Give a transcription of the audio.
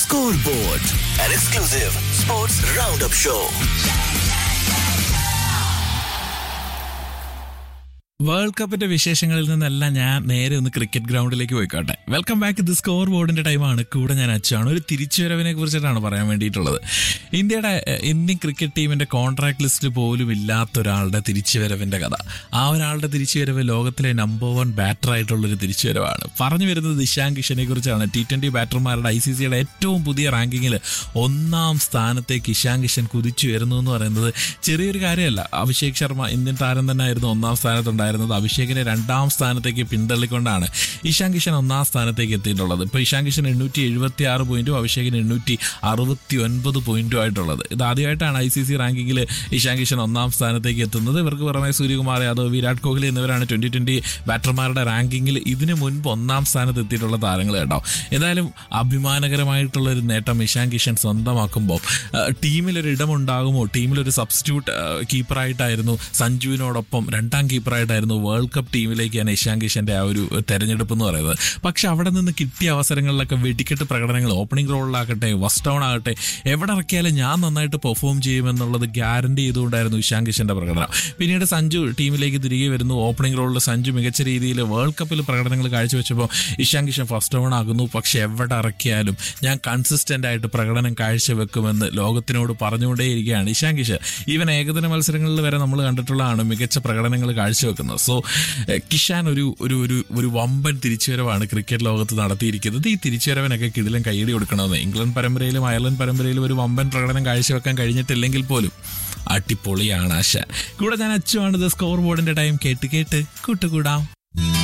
Scoreboard, an exclusive sports roundup show. World കപ്പിന്റെ വിശേഷങ്ങളിൽ നിന്നെല്ലാം ഞാൻ നേരെ ഒന്ന് ക്രിക്കറ്റ് ഗ്രൗണ്ടിലേക്ക് പോയിക്കോട്ടെ വെൽക്കം ബാക്ക് ദി സ്കോർ ബോർഡിന്റെ ടൈമാണ് കൂടെ ഞാൻ അച്ചാണ് ഒരു തിരിച്ചുവരവിനെ കുറിച്ചിട്ടാണ് പറയാൻ വേണ്ടിയിട്ടുള്ളത് ഇന്ത്യയുടെ എഹ്, ഇന്ത്യൻ ക്രിക്കറ്റ് ടീമിന്റെ കോൺട്രാക്ട് ലിസ്റ്റിൽ പോലും ഇല്ലാത്ത ഒരാളുടെ തിരിച്ചുവരവിന്റെ കഥ ആ ഒരാളുടെ തിരിച്ചുവരവ് ലോകത്തിലെ നമ്പർ വൺ ബാറ്റർ ആയിട്ടുള്ള ഒരു തിരിച്ചുവരവാണ് പറഞ്ഞു വരുന്നത് ദിശാങ്ക് കിഷനെ കുറിച്ചാണ് ടി ട്വന്റി ബാറ്റർമാരുടെ ഐ സി സിയുടെ ഏറ്റവും പുതിയ റാങ്കിങ്ങിൽ ഒന്നാം സ്ഥാനത്തേക്ക് ഇഷാൻ കിഷൻ കുതിച്ചു വരുന്നു എന്ന് പറയുന്നത് ചെറിയൊരു കാര്യമല്ല അഭിഷേക് ശർമ്മ ഇന്ത്യൻ താരം തന്നെ ആയിരുന്നു ഒന്നാം സ്ഥാനത്തുണ്ടായിരുന്നത് അഭിഷേകിനെ രണ്ടാം സ്ഥാനത്തേക്ക് പിന്തള്ളിക്കൊണ്ടാണ് ഇഷാൻ കിഷൻ ഒന്നാം സ്ഥാനത്തേക്ക് എത്തിയിട്ടുള്ളത് ഇപ്പോൾ ഇഷാൻ കിഷൻ എണ്ണൂറ്റി എഴുപത്തി ആറ് പോയിന്റും അഭിഷേകിന് എണ്ണൂറ്റി അറുപത്തി ഒൻപത് പോയിന്റും ആയിട്ടുള്ളത് ഇത് ആദ്യമായിട്ടാണ് ഐ സി സി റാങ്കിങ്ങിൽ ഇഷാൻ കിഷൻ ഒന്നാം സ്ഥാനത്തേക്ക് എത്തുന്നത് ഇവർക്ക് പുറമെ സൂര്യകുമാർ യാദവ് വിരാട് കോഹ്ലി എന്നിവരാണ് ട്വന്റി ട്വന്റി ബാറ്റർമാരുടെ റാങ്കിങ്ങിൽ ഇതിനു മുൻപ് ഒന്നാം സ്ഥാനത്ത് എത്തിയിട്ടുള്ള താരങ്ങൾ കേട്ടോ എന്തായാലും അഭിമാനകരമായിട്ടുള്ള ഒരു നേട്ടം ഇഷാൻ കിഷൻ സ്വന്തമാക്കുമ്പോൾ ടീമിലൊരു ഇടമുണ്ടാകുമോ ടീമിലൊരു സബ്സ്റ്റിറ്റ്യൂട്ട് കീപ്പറായിട്ടായിരുന്നു സഞ്ജുവിനോടൊപ്പം രണ്ടാം കീപ്പറായിട്ടായിരുന്നു വേൾഡ് കപ്പ് ടീമിലേക്കാണ് ഇഷാൻ കിഷന്റെ ആ ഒരു തെരഞ്ഞെടുപ്പ് എന്ന് പറയുന്നത് പക്ഷെ അവിടെ നിന്ന് കിട്ടിയ അവസരങ്ങളിലൊക്കെ വെടിക്കെട്ട് പ്രകടനങ്ങൾ ഓപ്പണിംഗ് റോളിലാകട്ടെ വസ്റ്റ് ഡൗൺ ആകട്ടെ എവിടെ ഇറക്കിയാലും ഞാൻ നന്നായിട്ട് പെർഫോം ചെയ്യുമെന്നുള്ളത് ഗ്യാരണ്ടി ചെയ്തുകൊണ്ടായിരുന്നു ഇഷാൻ കിഷന്റെ പ്രകടനം പിന്നീട് സഞ്ജു ടീമിലേക്ക് തിരികെ വരുന്നു ഓപ്പണിംഗ് റോളിൽ സഞ്ജു മികച്ച രീതിയിൽ വേൾഡ് കപ്പിൽ പ്രകടനങ്ങൾ കാഴ്ചവെച്ചപ്പോൾ ഇഷാൻ കിഷൻ ഫസ്റ്റ് ഡൗൺ ആകുന്നു പക്ഷെ എവിടെ ഇറക്കിയാലും ഞാൻ കൺസിസ്റ്റന്റ് ആയിട്ട് പ്രകടനം കാഴ്ചവെക്കുമെന്ന് ലോകത്തിനോട് പറഞ്ഞുകൊണ്ടേയിരിക്കുകയാണ് ഇഷാൻ കിഷൻ ഈവൻ ഏകദിന മത്സരങ്ങളിൽ വരെ നമ്മൾ കണ്ടിട്ടുള്ളതാണ് മികച്ച പ്രകടനങ്ങൾ കാഴ്ചവെക്കുന്നത് സോ കിഷാൻ ഒരു ഒരു ഒരു ഒരു വമ്പൻ തിരിച്ചുവരവാണ് ക്രിക്കറ്റ് ലോകത്ത് നടത്തിയിരിക്കുന്നത് ഈ തിരിച്ചുവരവിനൊക്കെ കിടിലം കൈയടി കൊടുക്കണമെന്ന് ഇംഗ്ലണ്ട് പരമ്പരയിലും അയർലൻഡ് പരമ്പരയിലും ഒരു വമ്പൻ പ്രകടനം കാഴ്ചവെക്കാൻ കഴിഞ്ഞിട്ടില്ലെങ്കിൽ പോലും അടിപൊളിയാണ് ആശാൻ കൂടെ ഞാൻ അച്ചുവാണ് ഇത് സ്കോർ ബോർഡിന്റെ ടൈം കേട്ട് കേട്ട് കൂട്ടുകൂടാം